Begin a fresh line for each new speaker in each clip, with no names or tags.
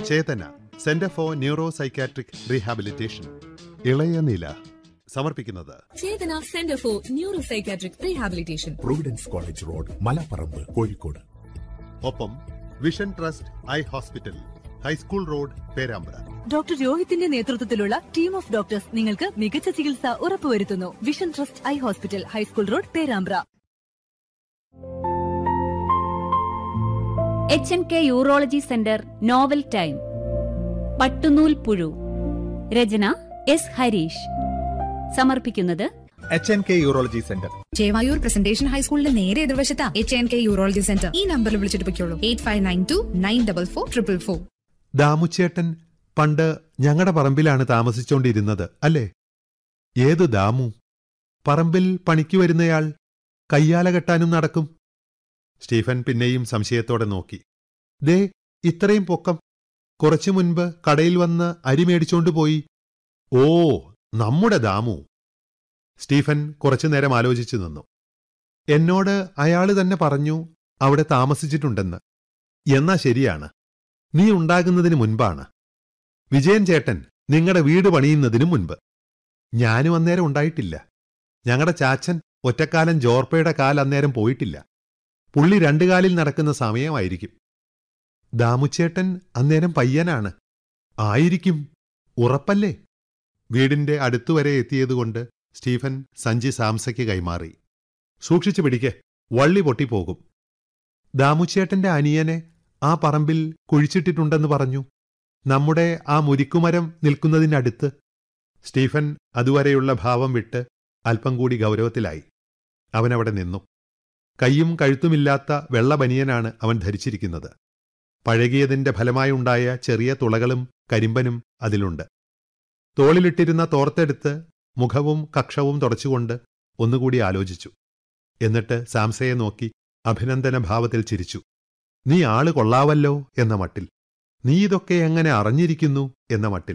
Chetana centre for neuro psychiatric rehabilitation ഇളയ നില സമർപ്പിക്കുന്നത്
Chetana centre for neuro psychiatric rehabilitation
Providence college road Malaparamba Kozhikode
ഒപ്പം vision trust eye hospital high school road Perambra
doctor രോഹിത്തിന്റെ നേതൃത്വത്തിലുള്ള team of doctors നിങ്ങൾക്ക് മികച്ച ചികിത്സ ഉറപ്പുവരുത്തുന്നു vision trust eye hospital high school road Perambra
H N K urology centre novel time Pattunool Puzhu രചന S Harish സമർപ്പിക്കുന്നത്
H N K urology centre
Chevayur presentation ഹൈസ്കൂളിന്റെ നേരെ എതിർവശത്താ H N K urology centre ഈ നമ്പറിൽ വിളിച്ചിട്ട് പൊയ്ക്കോളൂ eight five nine two nine double four triple four
ദാമുച്ചേട്ടൻ പണ്ട് ഞങ്ങളുടെ പറമ്പിലാണ് താമസിച്ചോണ്ടിരുന്നത് അല്ലേ ഏത് ദാമു പറമ്പിൽ പണിക്ക് വരുന്നയാൾ കയ്യാല കെട്ടാനും നടക്കും സ്റ്റീഫൻ പിന്നെയും സംശയത്തോടെ നോക്കി ദേ ഇത്രയും പൊക്കം കുറച്ചു മുൻപ് കടയിൽ വന്ന് അരി മേടിച്ചോണ്ട് പോയി ഓ നമ്മുടെ ദാമു സ്റ്റീഫൻ കുറച്ചു നേരം ആലോചിച്ചു നിന്നു എന്നോട് അയാള് തന്നെ പറഞ്ഞു അവിടെ താമസിച്ചിട്ടുണ്ടെന്ന് എന്നാ ശരിയാണ് നീ ഉണ്ടാകുന്നതിന് മുൻപാണ് വിജയൻ ചേട്ടൻ നിങ്ങളുടെ വീട് പണിയുന്നതിനു മുൻപ് ഞാനും അന്നേരം ഉണ്ടായിട്ടില്ല ഞങ്ങളുടെ ചാച്ചൻ ഒറ്റക്കാലം ജോർപ്പയുടെ കാൽ അന്നേരം പോയിട്ടില്ല പുള്ളി രണ്ടു കാലിൽ നടക്കുന്ന സമയമായിരിക്കും ദാമുച്ചേട്ടൻ അന്നേരം പയ്യനാണ് ആയിരിക്കും ഉറപ്പല്ലേ വീടിന്റെ അടുത്തുവരെ എത്തിയതുകൊണ്ട് സ്റ്റീഫൻ സഞ്ചി സാംസയ്ക്ക് കൈമാറി സൂക്ഷിച്ചു പിടിക്കെ വള്ളി പൊട്ടിപ്പോകും ദാമുച്ചേട്ടന്റെ അനിയനെ ആ പറമ്പിൽ കുഴിച്ചിട്ടിട്ടുണ്ടെന്ന് പറഞ്ഞു നമ്മുടെ ആ മുരിക്കുമരം നിൽക്കുന്നതിനടുത്ത് സ്റ്റീഫൻ അതുവരെയുള്ള ഭാവം വിട്ട് അല്പം കൂടി ഗൗരവത്തിലായി അവനവിടെ നിന്നു കൈയും കഴുത്തുമില്ലാത്ത വെള്ള ബനിയനാണ് അവൻ ധരിച്ചിരിക്കുന്നത് പഴകിയതിന്റെ ഫലമായുണ്ടായ ചെറിയ തുളകളും കരിമ്പനും അതിലുണ്ട് തോളിലിട്ടിരുന്ന തോർത്തെടുത്ത് മുഖവും കക്ഷവും തുടച്ചുകൊണ്ട് ഒന്നുകൂടി ആലോചിച്ചു എന്നിട്ട് സാംസയെ നോക്കി അഭിനന്ദന ഭാവത്തിൽ ചിരിച്ചു നീ ആള് കൊള്ളാവല്ലോ എന്ന മട്ടിൽ നീ ഇതൊക്കെ എങ്ങനെ അറിഞ്ഞിരിക്കുന്നു എന്ന മട്ടിൽ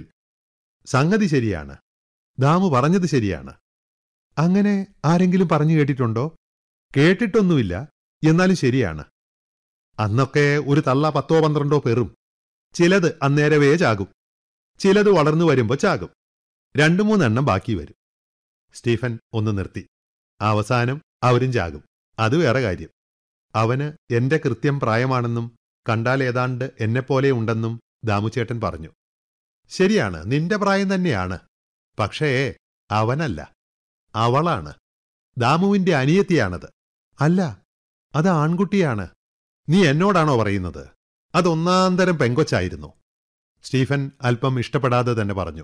സംഗതി ശരിയാണ് ദാമു പറഞ്ഞത് ശരിയാണ് അങ്ങനെ ആരെങ്കിലും പറഞ്ഞു കേട്ടിട്ടുണ്ടോ കേട്ടിട്ടൊന്നുമില്ല എന്നാലും ശരിയാണ് അന്നൊക്കെ ഒരു തള്ള പത്തോ പന്ത്രണ്ടോ പേറും ചിലത് അന്നേരവേ ചാകും ചിലത് വളർന്നു വരുമ്പോ ചാകും രണ്ടു മൂന്നെണ്ണം ബാക്കി വരും സ്റ്റീഫൻ ഒന്ന് നിർത്തി അവസാനം അവരും ചാകും അത് വേറെ കാര്യം അവന് എന്റെ കൃത്യം പ്രായമാണെന്നും കണ്ടാൽ ഏതാണ്ട് എന്നെപ്പോലെ ഉണ്ടെന്നും ദാമുചേട്ടൻ പറഞ്ഞു ശരിയാണ് നിന്റെ പ്രായം തന്നെയാണ് പക്ഷേ അവനല്ല അവളാണ് ദാമുവിന്റെ അനിയത്തിയാണത് അല്ല അത് ആൺകുട്ടിയാണ് നീ എന്നോടാണോ പറയുന്നത് അതൊന്നാന്തരം പെങ്കൊച്ചായിരുന്നു സ്റ്റീഫൻ അല്പം ഇഷ്ടപ്പെടാതെ തന്നെ പറഞ്ഞു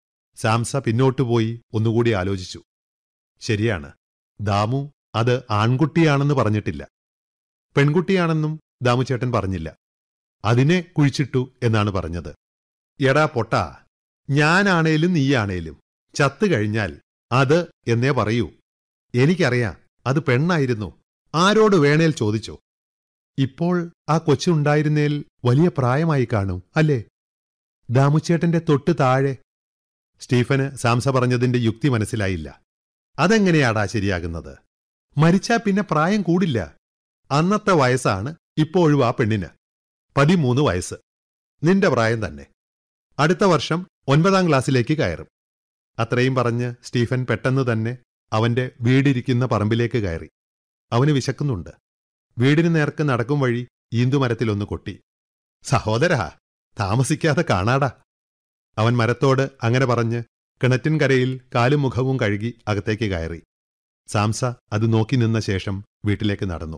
സാംസ പിന്നോട്ടുപോയി ഒന്നുകൂടി ആലോചിച്ചു ശരിയാണ് ദാമു അത് ആൺകുട്ടിയാണെന്ന് പറഞ്ഞിട്ടില്ല പെൺകുട്ടിയാണെന്നും ദാമുചേട്ടൻ പറഞ്ഞില്ല അതിനെ കുഴിച്ചിട്ടു എന്നാണ് പറഞ്ഞത് എടാ പൊട്ടാ ഞാനാണേലും നീയാണേലും ചത്തു കഴിഞ്ഞാൽ അത് എന്നേ പറയൂ എനിക്കറിയാം അത് പെണ്ണായിരുന്നു ആരോട് വേണേൽ ചോദിച്ചോ ഇപ്പോൾ ആ കൊച്ചുണ്ടായിരുന്നേൽ വലിയ പ്രായമായി കാണും അല്ലേ ദാമുച്ചേട്ടന്റെ തൊട്ട് താഴെ സ്റ്റീഫന് സാംസ പറഞ്ഞതിന്റെ യുക്തി മനസ്സിലായില്ല അതെങ്ങനെയാടാ ശരിയാകുന്നത് മരിച്ചാ പിന്നെ പ്രായം കൂടില്ല അന്നത്തെ വയസ്സാണ് ഇപ്പോഴും ആ പെണ്ണിന് പതിമൂന്ന് വയസ്സ് നിന്റെ പ്രായം തന്നെ അടുത്ത വർഷം ഒൻപതാം ക്ലാസ്സിലേക്ക് കയറും അത്രയും പറഞ്ഞ് സ്റ്റീഫൻ പെട്ടെന്ന് തന്നെ അവന്റെ വീടിരിക്കുന്ന പറമ്പിലേക്ക് കയറി അവന് വിശക്കുന്നുണ്ട് വീടിന് നേർക്ക് നടക്കും വഴി ഈന്തുമരത്തിലൊന്ന് കൊട്ടി സഹോദരാ താമസിക്കാതെ കാണാടാ അവൻ മരത്തോട് അങ്ങനെ പറഞ്ഞ് കിണറ്റിൻകരയിൽ കാലും മുഖവും കഴുകി അകത്തേക്ക് കയറി സാംസ അത് നോക്കി നിന്ന ശേഷം വീട്ടിലേക്ക് നടന്നു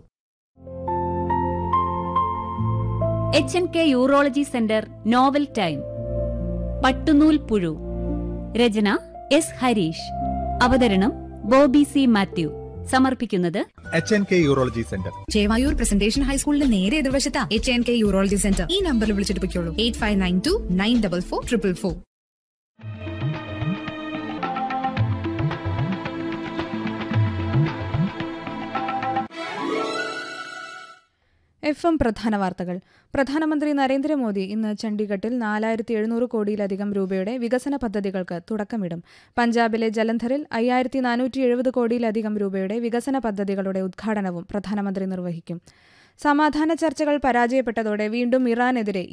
H N K urology centre novel time Pattunool Puzhu രചന എസ് ഹരീഷ് അവതരണം ബോബി സി മാത്യു സമർപ്പിക്കുന്നത്
H N K urology centre
Chevayur presentation ഹൈസ്കൂളിന്റെ നേരെ എതിർവശത്താ H N K urology centre ഈ നമ്പറിൽ വിളിച്ചിട്ട് പൊയ്ക്കോളൂ eight five nine two nine double four triple four
F M പ്രധാന വാർത്തകൾ പ്രധാനമന്ത്രി നരേന്ദ്രമോദി ഇന്ന് ചണ്ഡീഗഡിൽ നാലായിരത്തി എഴുന്നൂറ് കോടിയിലധികം രൂപയുടെ വികസന പദ്ധതികൾക്ക് തുടക്കമിടും പഞ്ചാബിലെ ജലന്ധറിൽ അയ്യായിരത്തി നാനൂറ്റി എഴുപത് കോടിയിലധികം രൂപയുടെ വികസന പദ്ധതികളുടെ ഉദ്ഘാടനവും പ്രധാനമന്ത്രി നിർവഹിക്കും സമാധാന ചർച്ചകൾ പരാജയപ്പെട്ടതോടെ വീണ്ടും ഇറാനെതിരെ